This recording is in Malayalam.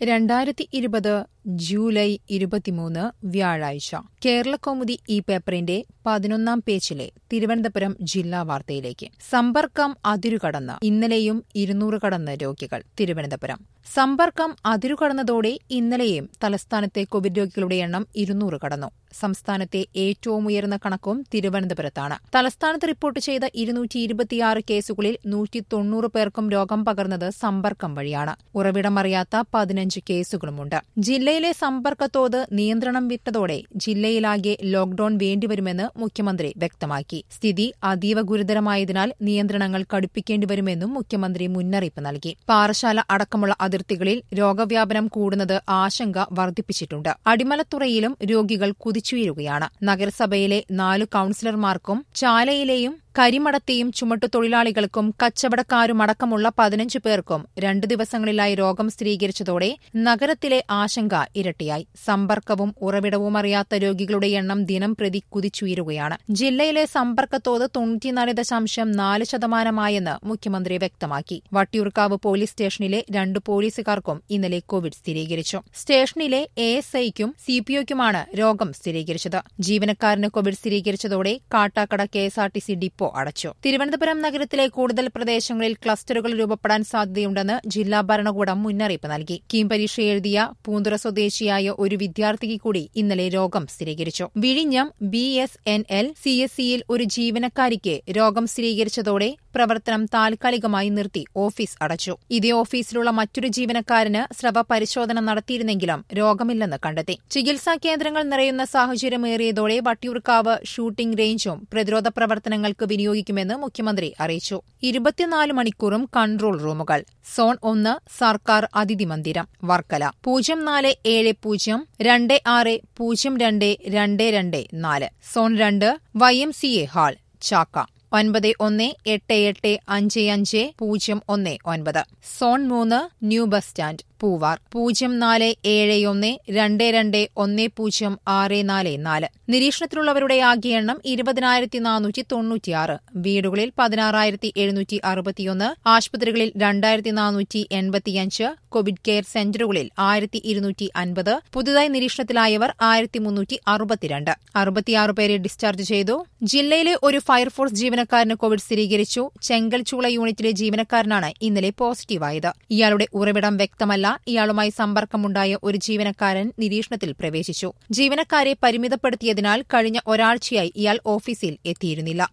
രണ്ടായിരത്തി ഇരുപത് ജൂലൈ ഇരുപത്തിമൂന്ന് വ്യാഴാഴ്ച കേരളകൗമുദി ഈ പേപ്പറിന്റെ പതിനൊന്നാം പേജിലെ തിരുവനന്തപുരം ജില്ലാ വാർത്തയിലേക്ക് സമ്പർക്കം അതിരുകടന്ന് ഇന്നലെയും ഇരുന്നൂറ് കടന്ന് രോഗികൾ തിരുവനന്തപുരം സമ്പർക്കം അതിരുകടന്നതോടെ ഇന്നലെയും തലസ്ഥാനത്തെ കോവിഡ് രോഗികളുടെ എണ്ണം ഇരുന്നൂറ് കടന്നു സംസ്ഥാനത്തെ ഏറ്റവും ഉയർന്ന കണക്കും തിരുവനന്തപുരത്താണ് തലസ്ഥാനത്ത് റിപ്പോർട്ട് ചെയ്ത ഇരുന്നൂറ്റി ഇരുപത്തിയാറ് കേസുകളിൽ നൂറ്റി തൊണ്ണൂറ് പേർക്കും രോഗം പകർന്നത് സമ്പർക്കം വഴിയാണ് ഉറവിടമറിയാത്ത പതിനഞ്ച് കേസുകളുമുണ്ട് ജില്ലയിലെ സമ്പർക്കത്തോത് നിയന്ത്രണം വിട്ടതോടെ ജില്ലയിലാകെ ലോക്ഡൌൺ വേണ്ടിവരുമെന്ന് മുഖ്യമന്ത്രി വ്യക്തമാക്കി സ്ഥിതി അതീവ ഗുരുതരമായതിനാൽ നിയന്ത്രണങ്ങൾ കടുപ്പിക്കേണ്ടിവരുമെന്നും മുഖ്യമന്ത്രി മുന്നറിയിപ്പ് നൽകി പാറശാല അടക്കമുള്ള അതിർത്തികളിൽ രോഗവ്യാപനം കൂടുന്നത് ആശങ്ക വർദ്ധിപ്പിച്ചിട്ടുണ്ട് അടിമലത്തുറയിലും രോഗികൾ കുതിച്ചുയരുകയാണ് നഗരസഭയിലെ നാലു കൌൺസിലർമാർക്കും ചാലയിലെയും കരിമടത്തെയും ചുമട്ടുതൊഴിലാളികൾക്കും കച്ചവടക്കാരുമടക്കമുള്ള പതിനഞ്ച് പേർക്കും രണ്ടു ദിവസങ്ങളിലായി രോഗം സ്ഥിരീകരിച്ചതോടെ നഗരത്തിലെ ആശങ്ക ഇരട്ടിയായി സമ്പർക്കവും ഉറവിടവും അറിയാത്ത രോഗികളുടെ എണ്ണം ദിനം പ്രതി കുതിച്ചുയരുകയാണ് ജില്ലയിലെ സമ്പർക്കത്തോത് തൊണ്ണൂറ്റിനാല് ദശാംശം നാല് ശതമാനമായെന്ന് മുഖ്യമന്ത്രി വ്യക്തമാക്കി വട്ടിയൂർക്കാവ് പോലീസ് സ്റ്റേഷനിലെ രണ്ട് പോലീസുകാർക്കും ഇന്നലെ കോവിഡ് സ്ഥിരീകരിച്ചു സ്റ്റേഷനിലെ എ എസ് ഐക്കും സിപിഒയ്ക്കുമാണ് രോഗം സ്ഥിരീകരിച്ചത് ജീവനക്കാരന് കോവിഡ് സ്ഥിരീകരിച്ചതോടെ കാട്ടാക്കട കെഎസ്ആർടിസി ഡിപ്പോ അടച്ചു തിരുവനന്തപുരം നഗരത്തിലെ കൂടുതൽ പ്രദേശങ്ങളിൽ ക്ലസ്റ്ററുകൾ രൂപപ്പെടാൻ സാധ്യതയുണ്ടെന്ന് ജില്ലാ ഭരണകൂടം മുന്നറിയിപ്പ് നൽകി കീം പരീക്ഷ എഴുതിയ പൂന്തുറ സ്വദേശിയായ ഒരു വിദ്യാർത്ഥിക്ക് കൂടി ഇന്നലെ രോഗം സ്ഥിരീകരിച്ചു വിഴിഞ്ഞം B S N L C S സിയിൽ ഒരു ജീവനക്കാരിക്ക് രോഗം സ്ഥിരീകരിച്ചതോടെ പ്രവർത്തനം താൽക്കാലികമായി നിർത്തി ഓഫീസ് അടച്ചു ഇതേ ഓഫീസിലുള്ള മറ്റൊരു ജീവനക്കാരന് സ്രവ പരിശോധന നടത്തിയിരുന്നെങ്കിലും രോഗമില്ലെന്ന് കണ്ടെത്തി ചികിത്സാ കേന്ദ്രങ്ങൾ നിറയുന്ന സാഹചര്യമേറിയതോടെ വട്ടിയൂർക്കാവ് ഷൂട്ടിംഗ് റേഞ്ചും പ്രതിരോധ പ്രവർത്തനങ്ങൾക്ക് വിനിയോഗിക്കുമെന്ന് മുഖ്യമന്ത്രി അറിയിച്ചു ഇരുപത്തിനാല് മണിക്കൂറും കൺട്രോൾ റൂമുകൾ സോൺ ഒന്ന് സർക്കാർ അതിഥി മന്ദിരം വർക്കല പൂജ്യം നാല് ഏഴ് പൂജ്യം രണ്ട് ആറ് പൂജ്യം രണ്ട് രണ്ട് രണ്ട് നാല് സോൺ രണ്ട് Y M C A hall Chakka ഒൻപത് ഒന്ന് എട്ട് എട്ട് അഞ്ച് അഞ്ച് പൂജ്യം ഒന്ന് ഒൻപത് സോൺ മൂന്ന് ന്യൂ ബസ് സ്റ്റാൻഡ് പൂവാർ പൂജ്യം നാല് ഏഴ് ഒന്ന് രണ്ട് രണ്ട് ഒന്ന് പൂജ്യം ആറ് നാല് നാല് നിരീക്ഷണത്തിലുള്ളവരുടെ ആകെ എണ്ണം ഇരുപതിനായിരത്തി നാനൂറ്റി തൊണ്ണൂറ്റിയാറ് വീടുകളിൽ പതിനാറായിരത്തി എഴുന്നൂറ്റി അറുപത്തിയൊന്ന് ആശുപത്രികളിൽ രണ്ടായിരത്തി നാനൂറ്റി എൺപത്തിയഞ്ച് കോവിഡ് കെയർ സെന്ററുകളിൽ ആയിരത്തി ഇരുന്നൂറ്റി അൻപത് പുതുതായി നിരീക്ഷണത്തിലായവർ ആയിരത്തി മുന്നൂറ്റി അറുപത്തിരണ്ട് അറുപത്തിയാറ് പേരെ ഡിസ്ചാർജ് ചെയ്തു ജില്ലയിലെ ഒരു ഫയർഫോഴ്സ് ജീവനക്കാരന് കോവിഡ് സ്ഥിരീകരിച്ചു ചെങ്കൽച്ചൂള യൂണിറ്റിലെ ജീവനക്കാരനാണ് ഇന്നലെ പോസിറ്റീവായത് ഇയാളുടെ ഉറവിടം വ്യക്തമല്ല ഇയാളുമായി സമ്പർക്കമുണ്ടായ ഒരു ജീവനക്കാരൻ നിരീക്ഷണത്തിൽ പ്രവേശിച്ചു ജീവനക്കാരെ പരിമിതപ്പെടുത്തിയതിനാൽ കഴിഞ്ഞ ഒരാഴ്ചയായി ഇയാൾ ഓഫീസിൽ എത്തിയിരുന്നില്ല